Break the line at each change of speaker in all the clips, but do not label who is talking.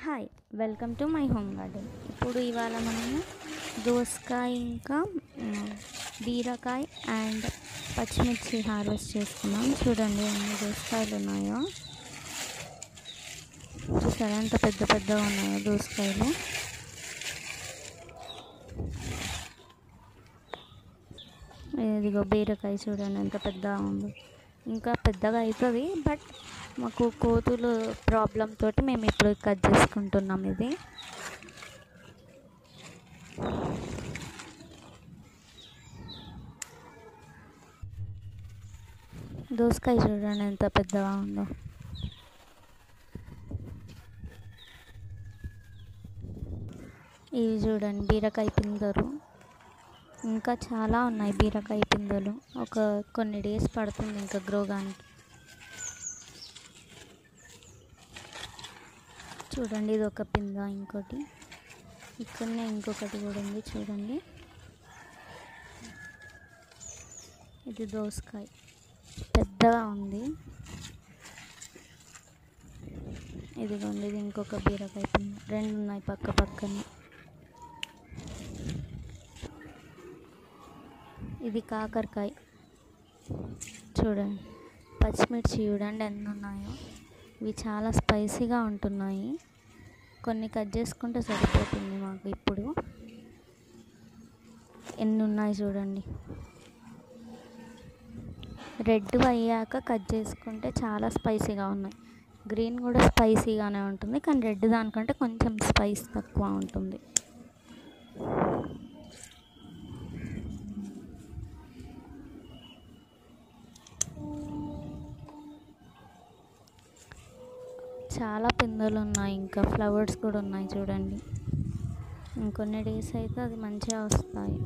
hi welcome to my home garden ఇప్పుడు ఇవాళ మనము దోసకాయ ఇంకా మ్, బీరకాయ అండ్ పచ్చిమిర్చి హార్వెస్ట్ చేసుకున్నాం చూడండి ఎన్ని దోసకాయలు ఉన్నాయో చూసారా ఎంత పెద్ద పెద్దగా ఉన్నాయో దోసకాయలు ఇదిగో బీరకాయ చూడండి ఎంత పెద్దగా ఉందో ఇంకా పెద్దగా అవుతుంది బట్ మాకు కోతులు ప్రాబ్లం తోటి మేము ఇప్పుడు కట్ చేసుకుంటున్నాం ఇది దోసకాయ చూడండి ఎంత పెద్దగా ఉందో ఇవి చూడండి బీరకాయ పిందరు ఇంకా చాలా ఉన్నాయి బీరకాయ పిందెలు ఒక కొన్ని డేస్ పడుతుంది ఇంకా గ్రో కానికి చూడండి ఇది ఒక పింద ఇంకోటి ఇక్కడనే ఇంకొకటి కూడా ఉంది చూడండి ఇది దోసకాయ పెద్దగా ఉంది ఇదిగోండి ఇది ఇంకొక బీరకాయ పింద రెండు ఉన్నాయి పక్క పక్కనే ఇది కాకరకాయ చూడండి పచ్చిమిర్చి చూడండి ఎన్ని ఉన్నాయో ఇవి చాలా స్పైసీగా ఉంటున్నాయి కొన్ని కట్ చేసుకుంటే సరిపోతుంది మాకు ఇప్పుడు ఎన్ని ఉన్నాయి చూడండి రెడ్ అయ్యాక కట్ చేసుకుంటే చాలా స్పైసీగా ఉన్నాయి గ్రీన్ కూడా స్పైసీగానే ఉంటుంది కానీ రెడ్ దానికంటే కొంచెం స్పైస్ తక్కువ ఉంటుంది చాలా పిందెలు ఉన్నాయి ఇంకా ఫ్లవర్స్ కూడా ఉన్నాయి చూడండి ఇంకొన్ని డేస్ అయితే అది మంచిగా వస్తాయి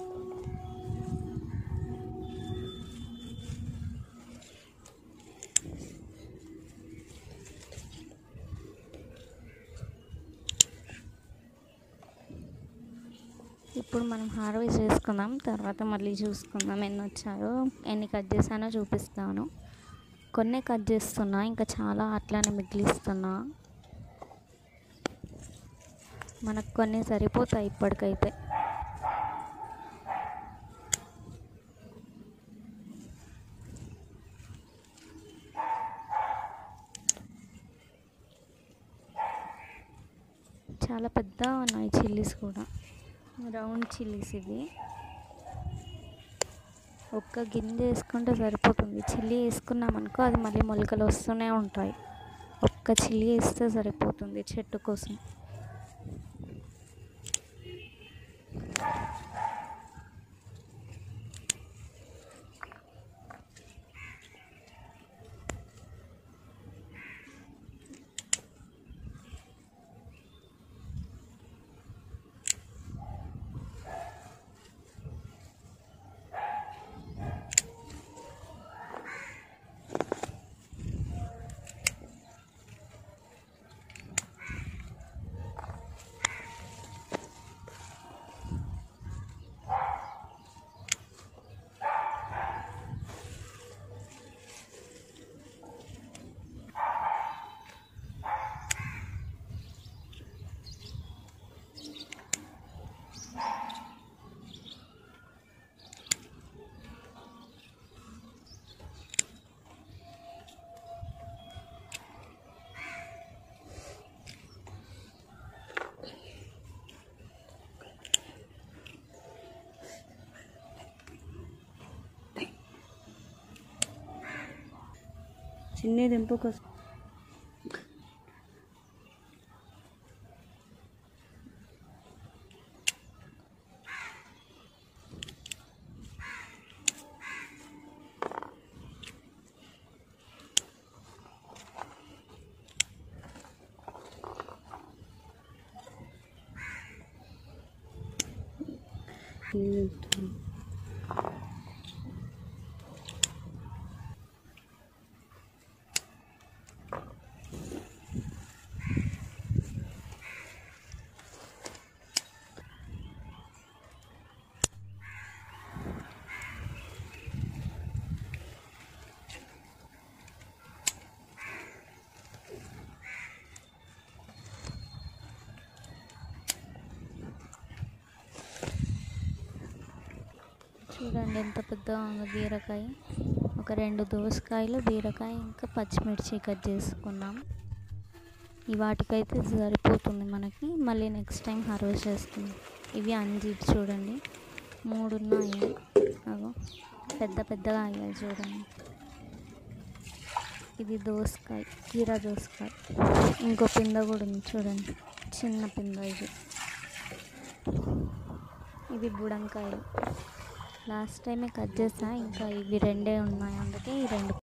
ఇప్పుడు మనం హార్వెస్ట్ చేసుకుందాం తర్వాత మళ్ళీ చూసుకుందాం ఎన్ని వచ్చాయో ఎన్ని కట్ చేశానో చూపిస్తాను కొన్ని కట్ చేస్తున్నా ఇంకా చాలా అట్లానే మిగిలిస్తున్నా మనకు కొన్ని సరిపోతాయి ఇప్పటికైతే చాలా పెద్దగా ఉన్నాయి చిల్లీస్ కూడా రౌండ్ చిల్లీస్ ఇవి ఒక్క గింజ వేసుకుంటే సరిపోతుంది చిల్లీ వేసుకున్నాం అనుకో అది మళ్ళీ మొలకలు వస్తూనే ఉంటాయి ఒక్క చిల్లీ వేస్తే సరిపోతుంది చెట్టు కోసం
చిన్న దింపుకు
చూడండి ఎంత పెద్దగా ఉందో బీరకాయ ఒక రెండు దోసకాయలు బీరకాయ ఇంకా పచ్చిమిర్చి కట్ చేసుకున్నాం ఈ వాటికైతే సరిపోతుంది మనకి మళ్ళీ నెక్స్ట్ టైం హార్వెస్ట్ చేసుకుందాం ఇవి అంజీర్ చూడండి మూడు ఉన్నాయి అగో పెద్ద పెద్దగా అయ్యాయి చూడండి ఇది దోసకాయ కీరా దోసకాయ ఇంకో పింద కూడా ఉంది చూడండి చిన్న పింద ఇది ఇవి బుడంకాయలు లాస్ట్ టైమే కట్ చేసా ఇంకా ఇవి రెండే ఉన్నాయి అందుకే ఈ రెండు